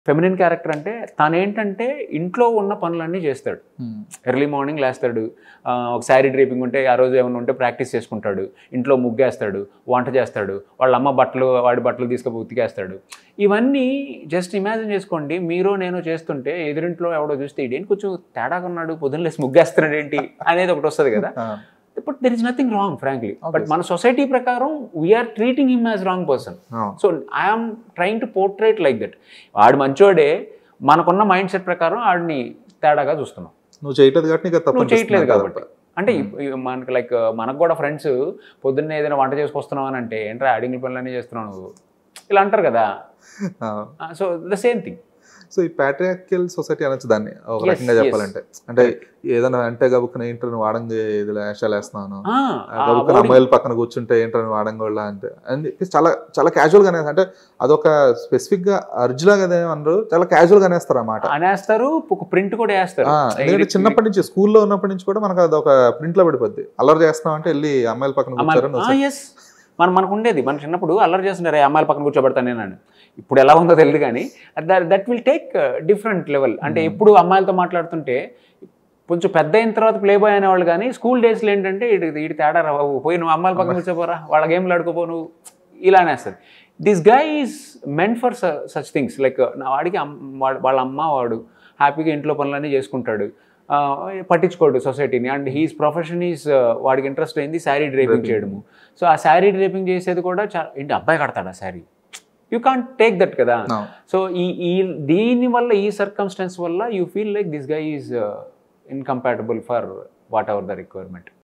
Feminine character అంటే తనేంటంటే ఇంట్లో ఉన్న పనులన్నీ చేస్తాడు ఎర్లీ మార్నింగ్ లేస్తాడు ఆ, ఒక శారీ డ్రేపింగ్ ఉంటే ఆ రోజు ఏమైనా ఉంటే ప్రాక్టీస్ చేసుకుంటాడు ఇంట్లో ముగ్గేస్తాడు వంట చేస్తాడు వాళ్ళ అమ్మ బట్టలు వాడి బట్టలు తీసుకుపోయి ఉతికేస్తాడు ఇవన్నీ జస్ట్ ఇమాజిన్ చేసుకోండి మీరు నేను చేస్తుంటే ఎదురింట్లో ఎవడో చూస్తే ఇదేంటి కొంచెం తేడాగా ఉన్నాడు పొద్దున్న లేసి ముగ్గేస్తున్నాడు ఏంటి అనేది ఒకటి వస్తుంది కదా but there is nothing wrong frankly but Obviously. మన సొసైటీ ప్రకారం we are treating him as wrong person so I'm trying to portray like that వాడు మంచోడే మనకున్న మైండ్ సెట్ ప్రకారం వాడిని తేడాగా చూస్తున్నాం నువ్వు చేయట్లేదు కాబట్టి నీకు అది తప్పు నువ్వు చేయట్లేదు అనిపిస్తుంది కాబట్టి అంటే ఇప్- ఇ- మనకి లైక్ మనకు కూడా ఫ్రెండ్స్ పొద్దున్నే ఏదైనా వంట చేసుకొస్తున్నావు అని అంటే ఏంట్రా అడిగిన పనులన్నీ చేస్తున్నావు నువ్వు ఇలా అంటారు కదా so the same thing so ఈ ప్యాట్రియాకియల్ సొసైటీ అనొచ్చు దాన్ని ఒక Yes, రకంగా yes. చెప్పాలంటే అంటే ఏదైనా అంటే గబుక్కున ఏంటో నువ్వు వాడంగా ఇది వేషాలు వేస్తున్నాను గబుక్కున అమ్మాయిల పక్కన కూర్చుంటే ఏంటో నువ్వు వాడంగా వాళ్ళ అంటే అని చెప్పేసి చాలా చాలా క్యాజువల్ గానే అంటే అదొక స్పెసిఫిక్ గా అర్జు లాగా అనరు చాలా క్యాజువల్ గా అనేస్తారు అన్నమాట అనేస్తారు ఒక ప్రింట్ కూడా వేస్తారు ఆ, ఎందుకంటే చిన్నప్పటి నుంచి స్కూల్లో ఉన్నప్పటి నుంచి కూడా మనకు అది ఒక ప్రింట్ లో పడిపోద్ది అల్లరి చేస్తున్నాం అంటే వెళ్ళి అమ్మాయిల పక్కన కూర్చోరని వస్తుంది. ఎస్ మన మనకు ఉండేది మన చిన్నప్పుడు అల్లరి చేస్తుంటారు "ఏ, అమ్మాయిల పక్కన కూర్చోబెడతాను నేను ఇప్పుడు ఎలా ఉందో తెలియదు కానీ that will take different level అంటే Hmm. ఎప్పుడు అమ్మాయిలతో మాట్లాడుతుంటే కొంచెం పెద్ద అయిన తర్వాత ప్లే బాయ్ అనేవాళ్ళు కానీ స్కూల్ డేస్లో ఏంటంటే ఇటు ఇటు తేడా రా బాబు పోయి నువ్వు అమ్మాయిల పక్కన కూర్చోపోరా వాళ్ళ గేమ్లు ఆడుకోపో నువ్వు ఇలా అనేస్తుంది this guy is meant for such things like నా వాడికి అమ్- వాడు- వాళ్ళ అమ్మ వాడు హ్యాపీగా ఇంట్లో పనులన్నీ చేసుకుంటాడు ఆ, పట్టించుకోడు సొసైటీని అండ్ హీస్ ప్రొఫెషన్ ఈజ్ వాడికి ఇంట్రెస్ట్ అయింది శారీ డ్రైపింగ్ Draping. చేయడము సో ఆ శారీ డ్రైపింగ్ చేసేది కూడా చాలా ఏంటి అబ్బాయి కడతాడు ఆ sari you can't take that కదా No. సో ఈ ఈ దీని వల్ల ఈ సర్కమ్స్టెన్స్ వల్ల you feel like this guy is incompatible for whatever the requirement